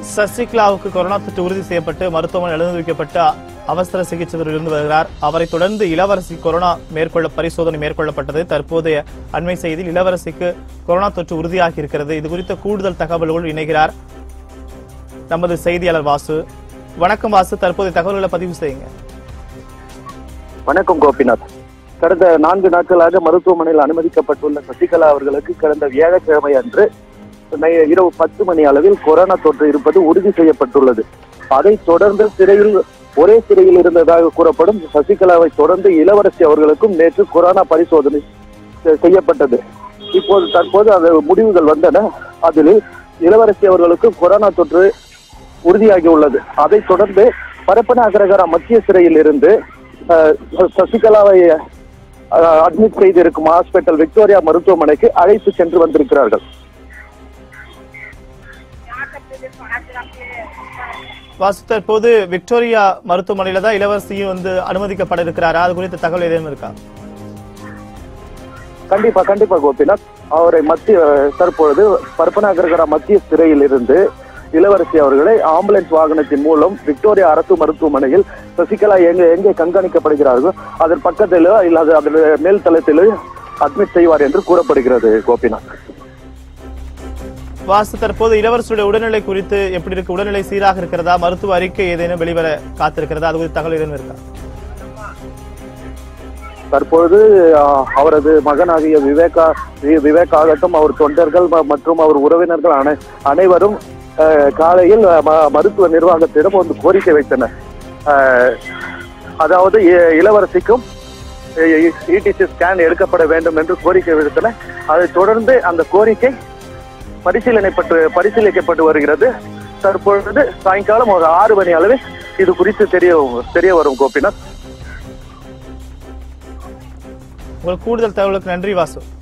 சசிகலாவுக்கு corona தொற்று உறுதி செய்யப்பட்டு மருத்துவமனை அனுமதிக்கப்பட்டு அவசர சிகிச்சை பிரிவில் இருந்து வருகிறார் அவரை தொடர்ந்து இளவரசி கொரோனா மேற்கொள்ள பரிசோதனை மேற்கொள்ளப்பட்டது தற்போதைய அண்மை செய்தியில் இளவரசிக்கு கொரோனா தொற்று உறுதியாகி இருக்கிறது இது குறித்த கூடுதல் தகவல்கள் இணைகிறார் நமது செய்தியாளர் வாசு வணக்கம் வாசு தற்போதைய தகவல்களை பதிவு செய்யுங்க வணக்கம் கோபிநாத் கடந்த நான்கு நாட்களாக மருத்துவமனையில் அனுமதிக்கப்பட்டுள்ள சசிகலா அவர்களுக்கு கடந்த வியாழக்கிழமை அன்று நை- இரவு பத்து மணி அளவில் கொரோனா தொற்று இருப்பது உறுதி செய்யப்பட்டுள்ளது அதைத் தொடர்ந்து சிறையில் ஒரே சிறையில் இருந்ததாக கூறப்படும் சசிகலாவை தொடர்ந்து இளவரசி அவர்களுக்கும் நேற்று கொரோனா பரிசோதனை செ- செய்யப்பட்டது இப்போது தற்போது அது முடிவுகள் வந்தன அதில் இளவரசி அவர்களுக்கு கொரோனா தொற்று உறுதியாகி உள்ளது அதைத் தொடர்ந்து பரப்பன அகரகரா மத்திய சிறையில் இருந்து அஹ், சசிகலாவை அட்மிட் செய்திருக்கும் ஹாஸ்பிட்டல் விக்டோரியா மருத்துவமனைக்கு அழைத்து சென்று வந்திருக்கிறார்கள் வாசு தற்போது விக்டோரியா மருத்துவமனையில தான் இளவரசியும் வந்து அனுமதிக்கப்பட இருக்கிறாரா அது குறித்த தகவல் ஏதேனும் இருக்கா கண்டிப்பா கண்டிப்பா கோபிநாத் அவரை மத்திய தற்பொழுது பரப்பன அகரகரா மத்திய சிறையில் இருந்து இளவரசி அவர்களை ஆம்புலன்ஸ் வாகனத்தின் மூலம் விக்டோரியா அரசு மருத்துவமனையில் சசிகலா எங்க எங்கே கண்காணிக்கப்படுகிறார்களோ அதன் பக்கத்திலோ இல்ல அது அதன் மேல் தளத்திலோ அட்மிட் செய்வார் என்று கூறப்படுகிறது கோபிநாத் வாசு தற்போது இளவரசியுடைய உடல்நிலை குறித்து எப்படி இருக்கு உடல்நிலை சீராக இருக்கிறதா மருத்துவ அறிக்கை ஏதேனும் வெளிவர காத்திருக்கிறதா அது குறித்த தகவல் ஏதேனும் இருக்கா தற்பொழுது ஆஹ், அவரது மகனாகிய விவேகா வி- விவேக் ஆகட்டும் அவர் தொண்டர்கள் ம- மற்றும் அவர் உறவினர்கள் அனை அனைவரும் ஆஹ், காலையில் ம- மருத்துவ நிர்வாகத்திடம் வந்து கோரிக்கை வைத்தனர் ஆஹ், அதாவது இ- இளவரசிக்கும் இடிசி ஸ்கேன் எடுக்கப்பட வேண்டும் என்று கோரிக்கை விடுத்தனர் அதைத் தொடர்ந்து அந்த கோரிக்கை பரிசீலனைப்பட்டு பரிசீலிக்கப்பட்டு வருகிறது தற்பொழுது சாயங்காலம் ஒரு ஆறு மணி அளவில் இது குறித்து தெரிய தெரிய வரும் கோபிநாத் உங்களுக்கு கூடுதல் தகவலுக்கு நன்றி வாசு